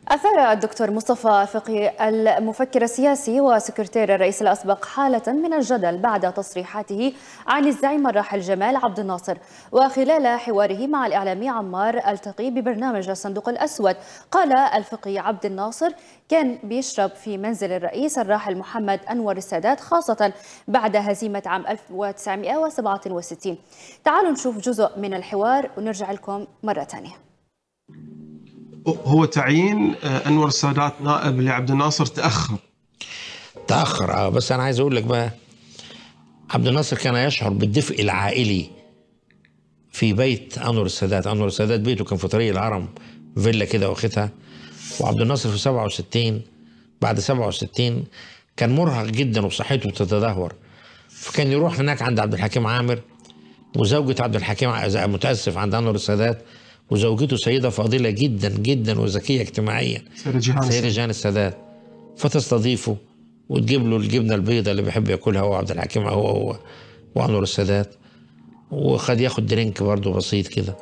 أثار الدكتور مصطفى فقي المفكر السياسي وسكرتير الرئيس الأسبق حالة من الجدل بعد تصريحاته عن الزعيم الراحل جمال عبد الناصر وخلال حواره مع الإعلامي عمار التقي ببرنامج الصندوق الأسود قال الفقي عبد الناصر كان بيشرب في منزل الرئيس الراحل محمد أنور السادات خاصة بعد هزيمة عام 1967 تعالوا نشوف جزء من الحوار ونرجع لكم مرة ثانية هو تعيين انور السادات نائب لعبد الناصر تاخر تاخر اه بس انا عايز اقول لك بقى عبد الناصر كان يشعر بالدفء العائلي في بيت انور السادات انور السادات بيته كان في طريق الهرم فيلا كده واخدها وعبد الناصر في 67 بعد 67 كان مرهق جدا وصحته بتتدهور فكان يروح هناك عند عبد الحكيم عامر وزوجة عبد الحكيم متأسف عند أنور السادات وزوجته سيدة فاضلة جدا جدا وذكية اجتماعيا سيدة جيهان سيدة جيهان السادات فتستضيفه وتجيب له الجبنة البيضاء اللي بيحب ياكلها هو عبد الحكيم هو هو وأنور السادات وخد ياخد درينك برضه بسيط كده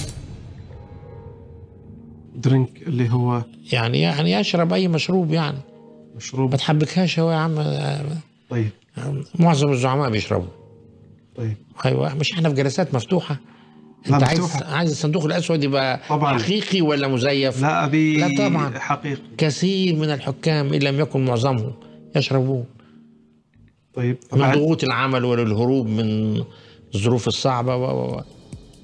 درينك اللي هو يعني يعني يشرب أي مشروب يعني مشروب ما تحبكهاش هو يا عم طيب معظم الزعماء بيشربوا طيب ايوه مش احنا في جلسات مفتوحه لا، انت عايز مفتوحة. عايز الصندوق الاسود يبقى طبعاً. حقيقي ولا مزيف لا ابي لا طبعاً. حقيقي كثير من الحكام ان لم يكن معظمهم يشربون طيب من بعد- ضغوط العمل وللهروب من الظروف الصعبه و و و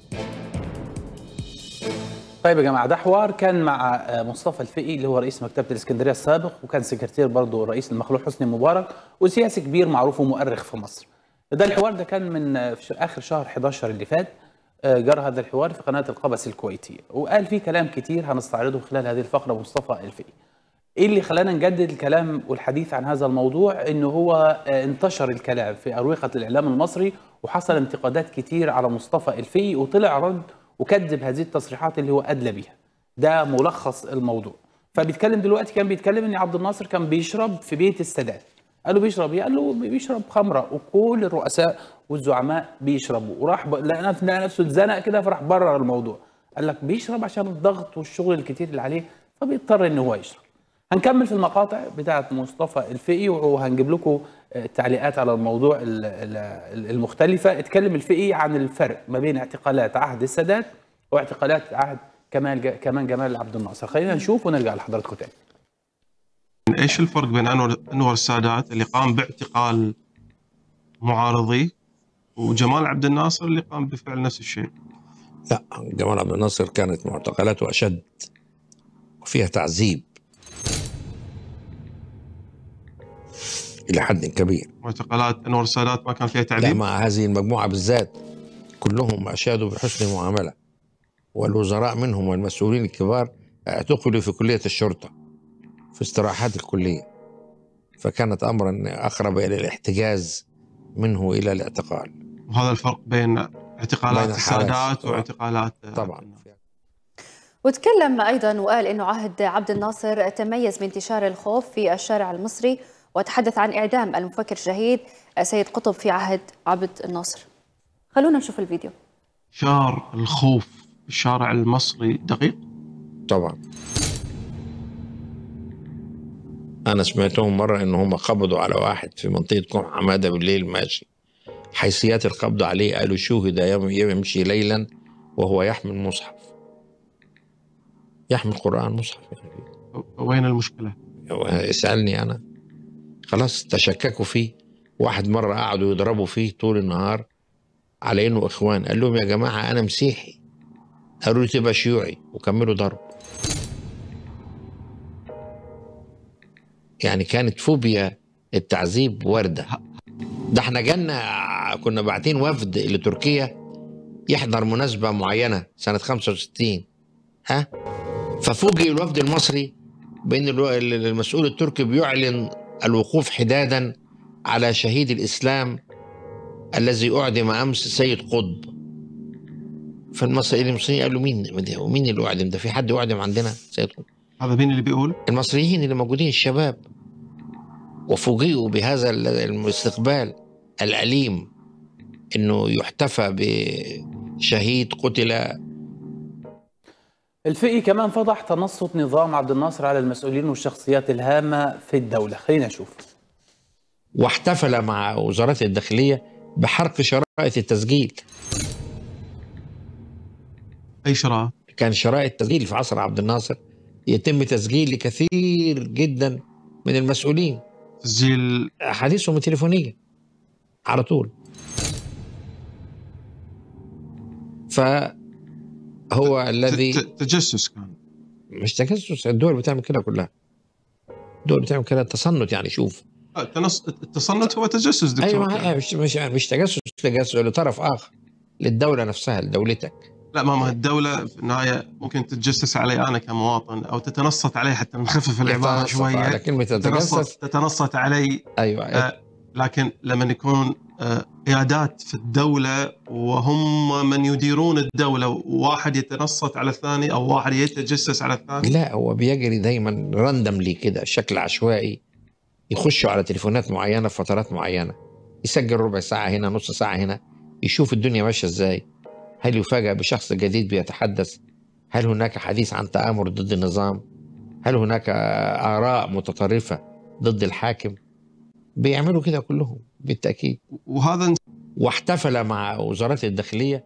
طيب يا جماعه ده حوار كان مع آه، مصطفى الفقي اللي هو رئيس مكتبه الاسكندريه السابق وكان سكرتير برضه رئيس المخلوق حسني مبارك وسياسي كبير معروف ومؤرخ في مصر. ده الحوار ده كان من آه، في ش- اخر شهر 11 اللي فات آه، جرى هذا الحوار في قناه القبس الكويتيه وقال فيه كلام كتير هنستعرضه خلال هذه الفقره مصطفى الفقي. ايه اللي خلانا نجدد الكلام والحديث عن هذا الموضوع انه هو آه، انتشر الكلام في اروقه الاعلام المصري وحصل انتقادات كتير على مصطفى الفقي وطلع رد وكذب هذه التصريحات اللي هو ادلى بيها ده ملخص الموضوع فبيتكلم دلوقتي كان بيتكلم ان عبد الناصر كان بيشرب في بيت السادات قال له بيشرب ايه؟ قال له بيشرب خمره وكل الرؤساء والزعماء بيشربوا وراح ب... لقى نف- لقى نفسه اتزنق كده فراح برر الموضوع قال لك بيشرب عشان الضغط والشغل الكتير اللي عليه فبيضطر ان هو يشرب هنكمل في المقاطع بتاعه مصطفى الفقي وهنجيب لكم آه، تعليقات على الموضوع ال- ال- المختلفه اتكلم الفقي عن الفرق ما بين اعتقالات عهد السادات واعتقالات عهد كمال ج- كمان جمال عبد الناصر خلينا نشوف ونرجع لحضراتكم تاني ايش الفرق بين انور انور السادات اللي قام باعتقال معارضيه وجمال عبد الناصر اللي قام بفعل نفس الشيء لا جمال عبد الناصر كانت معتقلاته اشد وفيها تعذيب الى حد كبير معتقلات انور السادات ما كان فيها لا تعذيب مع هذه المجموعة بالذات كلهم أشادوا بحسن المعاملة والوزراء منهم والمسؤولين الكبار اعتقلوا في كلية الشرطة في استراحات الكلية فكانت أمرا أقرب إلى الاحتجاز منه إلى الاعتقال وهذا الفرق بين اعتقالات بين الحالات. السادات طبعاً. واعتقالات طبعا وتكلم أيضا وقال أنه عهد عبد الناصر تميز بانتشار الخوف في الشارع المصري وتحدث عن إعدام المفكر الشهيد سيد قطب في عهد عبد الناصر خلونا نشوف الفيديو شار الخوف في الشارع المصري دقيق طبعا أنا سمعتهم مرة إن هم قبضوا على واحد في منطقة كوم حمادة بالليل ماشي حيثيات القبض عليه قالوا شوهد يم- يمشي ليلا وهو يحمل مصحف يحمل قرآن مصحف يعني وين المشكله؟ اسألني أنا خلاص تشككوا فيه واحد مرة قعدوا يضربوا فيه طول النهار على إنه إخوان قال لهم يا جماعة أنا مسيحي قالوا له تبقى شيوعي وكملوا ضرب يعني كانت فوبيا التعذيب واردة ده احنا جالنا كنا باعتين وفد لتركيا يحضر مناسبة معينة سنة 65 ها ففوجئ الوفد المصري بأن الو- المسؤول التركي بيعلن الوقوف حدادا على شهيد الإسلام الذي أعدم أمس سيد قطب فالمصريين المصريين قالوا مين مين اللي أعدم ده في حد أعدم عندنا سيد قطب هذا مين اللي بيقول؟ المصريين اللي موجودين الشباب وفوجئوا بهذا ال- الاستقبال الأليم انه يحتفى بشهيد قتل الفقي كمان فضح تنصت نظام عبد الناصر على المسؤولين والشخصيات الهامة في الدولة خلينا نشوف واحتفل مع وزارات الداخلية بحرق شرائط التسجيل اي شراء كان شرائط التسجيل في عصر عبد الناصر يتم تسجيل لكثير جدا من المسؤولين تسجيل أحاديثهم التليفونية على طول فهو الذي ت- ت- تجسس كان مش تجسس الدول بتعمل كده كلها الدول بتعمل كده تصنت يعني شوف آه، التنص- التصنت هو تجسس دكتور ايوه ما- مش مش مش تجسس تجسس لطرف اخر للدوله نفسها لدولتك لا ما ما الدولة في النهاية ممكن تتجسس علي أنا كمواطن أو تتنصت علي حتى نخفف العبارة تتنصت على شوية كلمه تتجسس تتنصت تتنصت علي ايوه آه، لكن لما يكون آه، قيادات في الدولة وهم من يديرون الدولة وواحد يتنصت على الثاني أو واحد يتجسس على الثاني لا هو بيجري دايما راندملي كده بشكل عشوائي يخشوا على تليفونات معينه في فترات معينه يسجل ربع ساعه هنا نص ساعه هنا يشوف الدنيا ماشيه ازاي هل يفاجأ بشخص جديد بيتحدث هل هناك حديث عن تآمر ضد النظام هل هناك آراء متطرفة ضد الحاكم بيعملوا كده كلهم بالتأكيد وهذا واحتفل مع وزارات الداخلية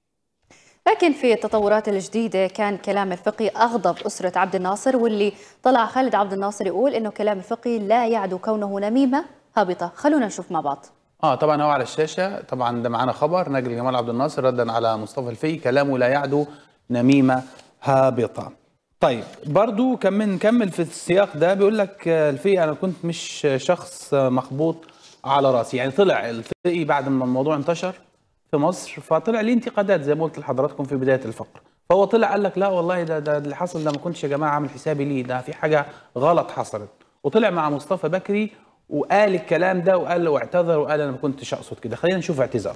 لكن في التطورات الجديدة كان كلام الفقي أغضب أسرة عبد الناصر واللي طلع خالد عبد الناصر يقول إنه كلام الفقي لا يعدو كونه نميمة هابطة خلونا نشوف مع بعض اه طبعا هو على الشاشه طبعا ده معانا خبر نجل جمال عبد الناصر ردا على مصطفى الفقي كلامه لا يعدو نميمه هابطه طيب برضو كمان نكمل في السياق ده بيقول لك آه، الفقي انا كنت مش شخص آه، مخبوط على راسي يعني طلع الفقي بعد ما الموضوع انتشر في مصر فطلع ليه انتقادات زي ما قلت لحضراتكم في بدايه الفقره فهو طلع قال لك لا والله ده ده اللي حصل ده ما كنتش يا جماعه عامل حسابي ليه ده في حاجه غلط حصلت وطلع مع مصطفى بكري وقال الكلام ده وقال واعتذر وقال انا ما كنتش اقصد كده خلينا نشوف اعتذاره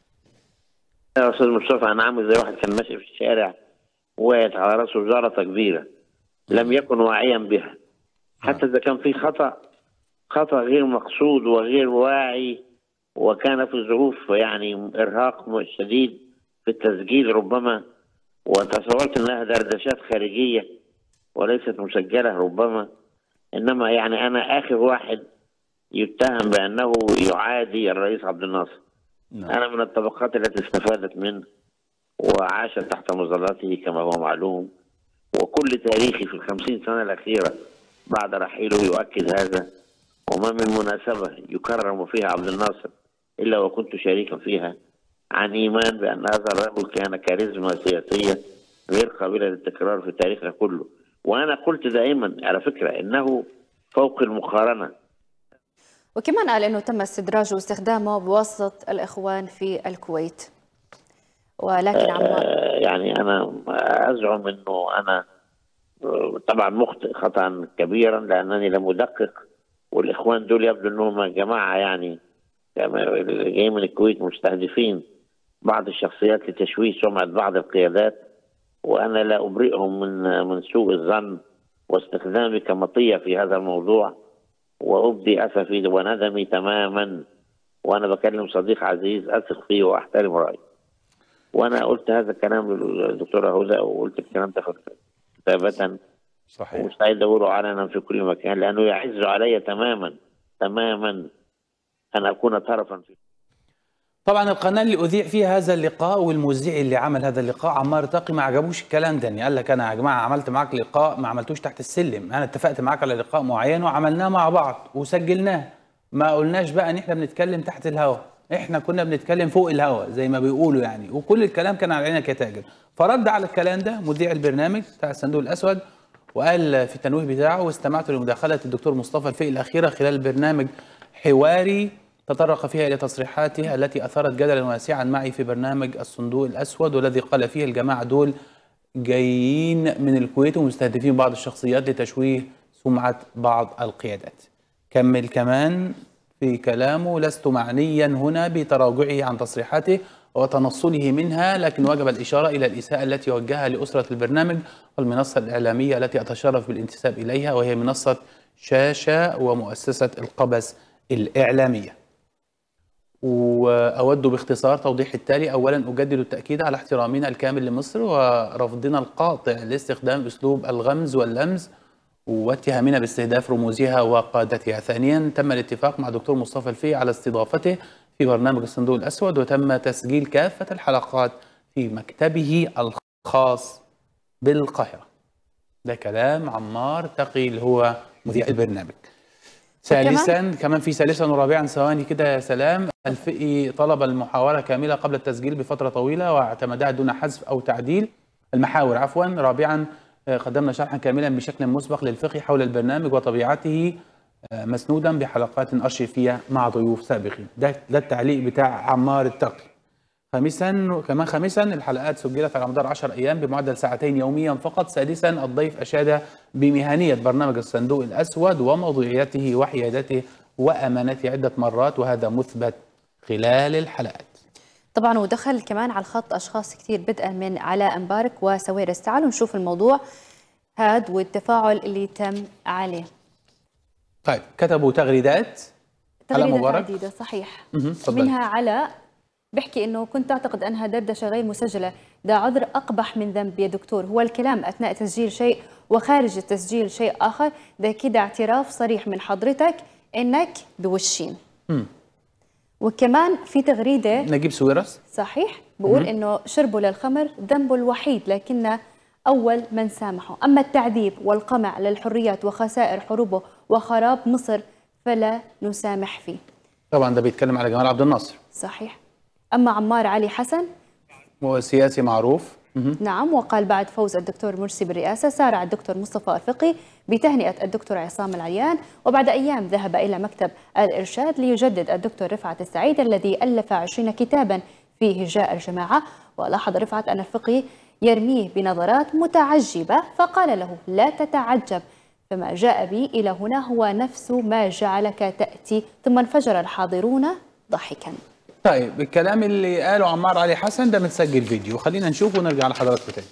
يا استاذ مصطفى انا عامل زي واحد كان ماشي في الشارع وقعت على راسه جرة كبيره لم يكن واعيا بها حتى اذا كان في خطا خطا غير مقصود وغير واعي وكان في ظروف يعني ارهاق شديد في التسجيل ربما وتصورت انها دردشات خارجيه وليست مسجله ربما انما يعني انا اخر واحد يتهم بانه يعادي الرئيس عبد الناصر أنا من الطبقات التي استفادت منه وعاشت تحت مظلاته كما هو معلوم وكل تاريخي في الخمسين سنة الأخيرة بعد رحيله يؤكد هذا وما من مناسبة يكرم فيها عبد الناصر إلا وكنت شريكا فيها عن إيمان بأن هذا الرجل كان كاريزما سياسية غير قابلة للتكرار في تاريخنا كله وأنا قلت دائما على فكرة إنه فوق المقارنة وكمان قال انه تم استدراجه واستخدامه بواسطه الاخوان في الكويت ولكن عمار آه، يعني انا ازعم انه انا آه، طبعا مخطئ خطا كبيرا لانني لم ادقق والاخوان دول يبدو انهم جماعه يعني اللي جايين من الكويت مستهدفين بعض الشخصيات لتشويه سمعه بعض القيادات وانا لا ابرئهم من من سوء الظن واستخدامي كمطيه في هذا الموضوع وابدي اسفي وندمي تماما وانا بكلم صديق عزيز اثق فيه واحترم رايه وانا قلت هذا الكلام للدكتوره هدى وقلت الكلام ده كتابه صحيح ومستعد اقوله علنا في كل مكان لانه يعز علي تماما تماما ان اكون طرفا في طبعا القناه اللي اذيع فيها هذا اللقاء والمذيع اللي عمل هذا اللقاء عمار تقي ما عجبوش الكلام ده يعني قال لك انا يا جماعه عملت معاك لقاء ما عملتوش تحت السلم انا اتفقت معاك على لقاء معين وعملناه مع بعض وسجلناه ما قلناش بقى ان احنا بنتكلم تحت الهواء احنا كنا بنتكلم فوق الهواء زي ما بيقولوا يعني وكل الكلام كان على عينك يا تاجر فرد على الكلام ده مذيع البرنامج بتاع الصندوق الاسود وقال في التنويه بتاعه واستمعت لمداخله الدكتور مصطفى الفقي الاخيره خلال البرنامج حواري تطرق فيها الى تصريحاته التي اثارت جدلا واسعا معي في برنامج الصندوق الاسود والذي قال فيه الجماعه دول جايين من الكويت ومستهدفين بعض الشخصيات لتشويه سمعه بعض القيادات. كمل كمان في كلامه لست معنيا هنا بتراجعه عن تصريحاته وتنصله منها لكن وجب الإشارة إلى الإساءة التي وجهها لأسرة البرنامج والمنصة الإعلامية التي أتشرف بالانتساب إليها وهي منصة شاشة ومؤسسة القبس الإعلامية وأود باختصار توضيح التالي أولا أجدد التأكيد على احترامنا الكامل لمصر ورفضنا القاطع لاستخدام أسلوب الغمز واللمز واتهامنا باستهداف رموزها وقادتها ثانيا تم الاتفاق مع دكتور مصطفى الفي على استضافته في برنامج الصندوق الأسود وتم تسجيل كافة الحلقات في مكتبه الخاص بالقاهرة ده كلام عمار تقي اللي هو مذيع البرنامج ثالثا كمان في ثالثا ورابعا ثواني كده يا سلام الفقي طلب المحاورة كاملة قبل التسجيل بفترة طويلة واعتمدها دون حذف أو تعديل المحاور عفوا رابعا آه، قدمنا شرحا كاملا بشكل مسبق للفقه حول البرنامج وطبيعته آه، مسنودا بحلقات أرشيفية مع ضيوف سابقين ده, ده التعليق بتاع عمار التقي خامسا كمان خامسا الحلقات سجلت على مدار 10 ايام بمعدل ساعتين يوميا فقط سادسا الضيف اشاد بمهنيه برنامج الصندوق الاسود وموضوعيته وحيادته وامانته عده مرات وهذا مثبت خلال الحلقات طبعا ودخل كمان على الخط اشخاص كثير بدءا من علاء مبارك وسويرس تعالوا نشوف الموضوع هاد والتفاعل اللي تم عليه طيب كتبوا تغريدات على تغريدات مبارك عديدة صحيح مهم، تفضل. منها علاء بحكي انه كنت اعتقد انها دردشه غير مسجله ده عذر اقبح من ذنب يا دكتور هو الكلام اثناء تسجيل شيء وخارج التسجيل شيء اخر ده كده اعتراف صريح من حضرتك انك بوشين وكمان في تغريده نجيب سويرس صحيح بقول انه شربه للخمر ذنبه الوحيد لكن اول من سامحه اما التعذيب والقمع للحريات وخسائر حروبه وخراب مصر فلا نسامح فيه طبعا ده بيتكلم على جمال عبد الناصر صحيح أما عمار علي حسن هو سياسي معروف مهم. نعم وقال بعد فوز الدكتور مرسي بالرئاسة سارع الدكتور مصطفى الفقي بتهنئة الدكتور عصام العريان وبعد أيام ذهب إلى مكتب الإرشاد ليجدد الدكتور رفعت السعيد الذي ألف عشرين كتابا في هجاء الجماعة ولاحظ رفعت أن الفقي يرميه بنظرات متعجبة فقال له لا تتعجب فما جاء بي إلى هنا هو نفس ما جعلك تأتي ثم انفجر الحاضرون ضحكا طيب الكلام اللي قاله عمار علي حسن ده متسجل فيديو خلينا نشوفه ونرجع لحضراتكم تاني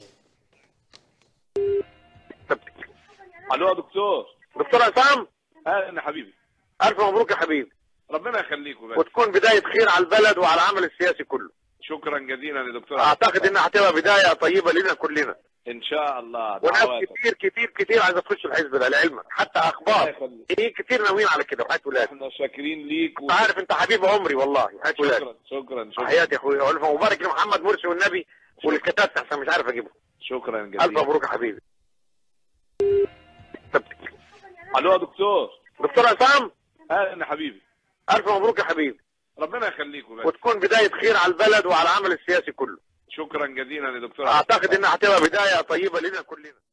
الو يا دكتور دكتور عصام اهلا يا حبيبي الف مبروك يا حبيبي ربنا يخليك وبس وتكون بدايه خير على البلد وعلى العمل السياسي كله شكرا جزيلا يا دكتور اعتقد انها هتبقى بدايه طيبه لنا كلنا ان شاء الله وناس دعواتك. كتير كتير كتير عايزه تخش الحزب ده لعلمك حتى الله اخبار يخليك. ايه كتير ناويين على كده وحياه ولاد احنا شاكرين ليك و... انت عارف انت حبيب عمري والله وحياه ولاد شكرا شكرا شكرا حياتي يا اخويا والف مبارك لمحمد مرسي والنبي والكتاب احسن مش عارف اجيبه شكرا الف جزيلا مبروك يا حبيبي الو يا دكتور دكتور عصام اهلا يا حبيبي الف مبروك يا حبيبي ربنا يخليك وبس وتكون بدايه خير على البلد وعلى العمل السياسي كله شكرا جزيلا يا دكتور اعتقد انها هتبقى بدايه طيبه لنا كلنا